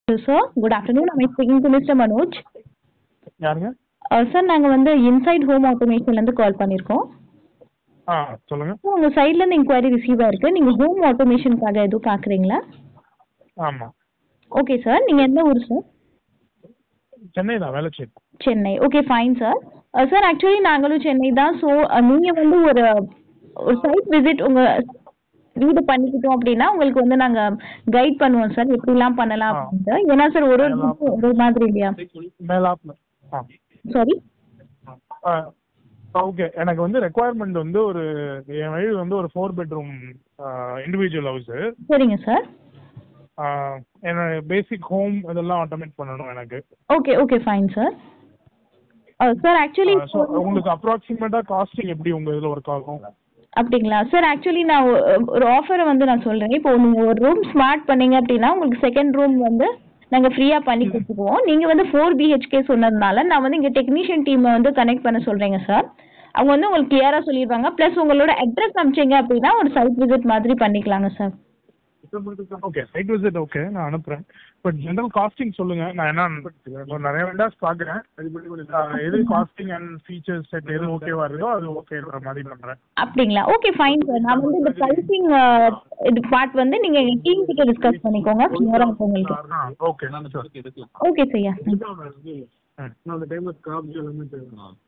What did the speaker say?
Hello, sir. Good afternoon. I'm speaking to Mr. Manoj. யாருங்க sir நாங்கள் வந்து inside home ஆட்டோமேஷன்லேருந்து கால் பண்ணியிருக்கோம் ஆ சொல்லுங்க சார் உங்கள் சைட்லேருந்து இன்கொயரி ரிசீவ் ஆயிருக்கு நீங்கள் ஹோம் ஆட்டோமேஷனுக்காக எதுவும் பார்க்குறீங்களா ஆமாம் ஓகே சார் நீங்கள் எந்த ஊர் சார் சென்னை தான் Velachery Chennai okay fine sir sir actually நாங்களும் சென்னை தான் ஸோ நீங்கள் வந்து ஒரு ஒரு சைட் விசிட் உங்கள் வீடு பண்ணிக்கிட்டோம் அப்படின்னா உங்களுக்கு வந்து நாங்கள் கைட் பண்ணுவோம் சார் எப்படிலாம் பண்ணலாம் ஆ. அப்படின்ட்டு ஏன்னா சார் ஒரு ஒரு மேலாப். ஒரு ஒரு மாதிரி இல்லையா மேலாப்ல ஆ சாரி ஓகே எனக்கு வந்து ரெக்குவயர்மெண்ட் வந்து ஒரு என் வீடு வந்து ஒரு ஃபோர் பெட்ரூம் இண்டிவிஜுவல் ஹவுஸு சரிங்க சார் என்ன பேசிக் ஹோம் இதெல்லாம் ஆட்டோமேட் பண்ணணும் எனக்கு okay okay fine sir sir actually so உங்களுக்கு அப்ராக்சிமேட்டாக காஸ்டிங் எப்படி உங்கள் இதில் ஒர்க் ஆகும் அப்படிங்களா சார் ஆக்சுவலி நான் ஒ- ஒரு ஆஃபரை வந்து நான் சொல்கிறேன் இப்போ நீங்கள் ஒரு ரூம் ஸ்மார்ட் பண்ணீங்க அப்படின்னா உங்களுக்கு செகண்ட் ரூம் வந்து நாங்கள் ஃப்ரீயாக பண்ணி கொடுத்துக்குவோம் நீங்கள் வந்து ஃபோர் பிஹெச்கே சொன்னதுனால நான் வந்து இங்கே டெக்னீஷியன் டீமை வந்து கனெக்ட் பண்ண சொல்கிறேங்க சார் அவங்க வந்து உங்களுக்கு கிளியராக சொல்லிடுவாங்க ப்ளஸ் உங்களோட அட்ரஸ் அனுப்பிச்சிங்க அப்படின்னா ஒரு சைட் விசிட் மாதிரி பண்ணிக்கலாங்க sir okay site visit okay நான் அனுப்புகிறேன் பட் ஜென்ரல் காஸ்டிங் சொல்லுங்கள் நான் என்ன ஒரு நிறைய வெண்டாஸ் பார்க்குறேன் எது காஸ்டிங் அண்ட் ஃபீச்சர்ஸ் செட் எது ஓகேவா இருக்கோ அது ஓகேன்ற மாதிரி பண்ணுறேன் அப்படிங்களா ஓகே ஃபைன் சார் நான் வந்து இந்த ப்ரைஸிங் இது பார்ட் வந்து நீங்கள் எங்கள் டீம் கிட்ட டிஸ்கஸ் பண்ணிக்கோங்க கிளியராக இருக்கும் உங்களுக்கு ஓகே ஓகே சார் யா அந்த டைம்ல ஸ்கிராப் எல்லாமே